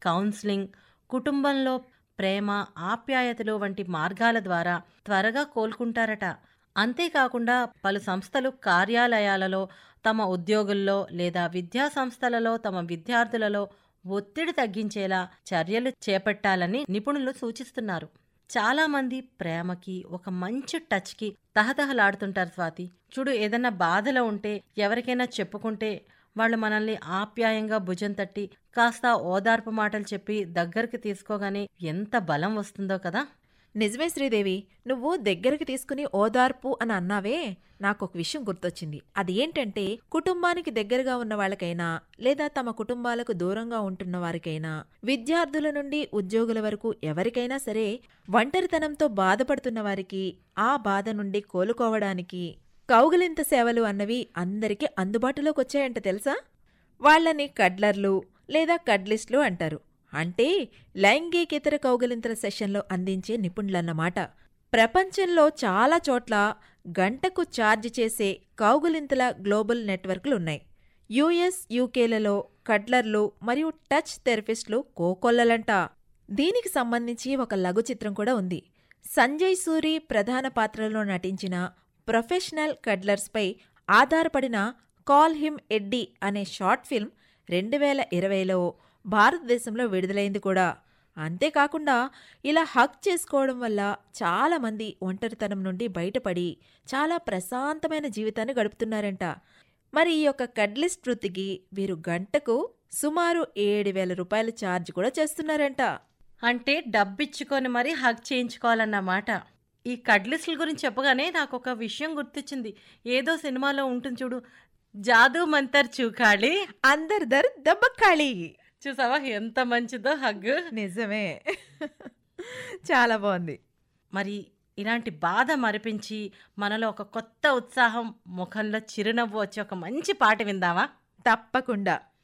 counselling కుటుంబంలో ప్రేమ ఆప్యాయతలు వంటి మార్గాల ద్వారా త్వరగా కోలుకుంటారట అంతేకాకుండా పలు సంస్థలు కార్యాలయాలలో తమ ఉద్యోగుల్లో లేదా విద్యా సంస్థలలో తమ విద్యార్థులలో ఒత్తిడి తగ్గించేలా చర్యలు చేపట్టాలని నిపుణులు సూచిస్తున్నారు చాలామంది ప్రేమకి ఒక మంచి టచ్కి తహతహలాడుతుంటారు స్వాతి చూడు ఏదన్నా బాధలో ఉంటే ఎవరికైనా చెప్పుకుంటే వాళ్ళు మనల్ని ఆప్యాయంగా భుజం తట్టి కాస్త ఓదార్పు మాటలు చెప్పి దగ్గరికి తీసుకోగానే ఎంత బలం వస్తుందో కదా నిజమే శ్రీదేవి నువ్వు దగ్గరికి తీసుకుని ఓదార్పు అని అన్నావే నాకొక విషయం గుర్తొచ్చింది అది ఏంటంటే కుటుంబానికి దగ్గరగా ఉన్న వాళ్ళకైనా లేదా తమ కుటుంబాలకు దూరంగా ఉంటున్న వారికైనా విద్యార్థుల నుండి ఉద్యోగుల వరకు ఎవరికైనా సరే ఒంటరితనంతో బాధపడుతున్న వారికి ఆ బాధ నుండి కోలుకోవడానికి కౌగిలింత సేవలు అన్నవి అందరికీ అందుబాటులోకి వచ్చాయంట తెలుసా వాళ్ళని కడ్లర్లు లేదా కడ్లిస్టులు అంటారు అంటే లైంగికేతర కౌగిలింతల సెషన్లో అందించే నిపుణులన్నమాట ప్రపంచంలో చాలా చోట్ల గంటకు ఛార్జ్ చేసే కౌగులింతల గ్లోబల్ నెట్వర్క్లున్నాయి యుఎస్ యూకేలలో కడ్లర్లు మరియు టచ్ థెరపిస్టులు కోకొల్లలంట దీనికి సంబంధించి ఒక లఘు చిత్రం కూడా ఉంది సంజయ్ సూరి ప్రధాన పాత్రలో నటించిన ప్రొఫెషనల్ కడ్లర్స్పై ఆధారపడిన కాల్ హిమ్ ఎడ్డీ అనే షార్ట్ ఫిల్మ్ రెండు వేల ఇరవైలో భారతదేశంలో విడుదలైంది కూడా అంతేకాకుండా ఇలా హక్ చేసుకోవడం వల్ల చాలామంది ఒంటరితనం నుండి బయటపడి చాలా ప్రశాంతమైన జీవితాన్ని గడుపుతున్నారంట మరి ఈ యొక్క కడ్లిస్ట్ వృత్తికి వీరు గంటకు సుమారు ఏడు వేల రూపాయల ఛార్జ్ కూడా చేస్తున్నారంట అంటే డబ్బిచ్చుకొని మరీ హగ్ చేయించుకోవాలన్నమాట ఈ కడ్లిస్టుల గురించి చెప్పగానే నాకు ఒక విషయం గుర్తొచ్చింది ఏదో సినిమాలో ఉంటుంది చూడు జాదూ మంతర్ చూకాళి అందరి దర్ దెబ్బకాళి చూసావా ఎంత మంచిదో హగ్ నిజమే చాలా బాగుంది మరి ఇలాంటి బాధ మరిపించి మనలో ఒక కొత్త ఉత్సాహం ముఖంలో చిరునవ్వు వచ్చి ఒక మంచి పాట విందామా తప్పకుండా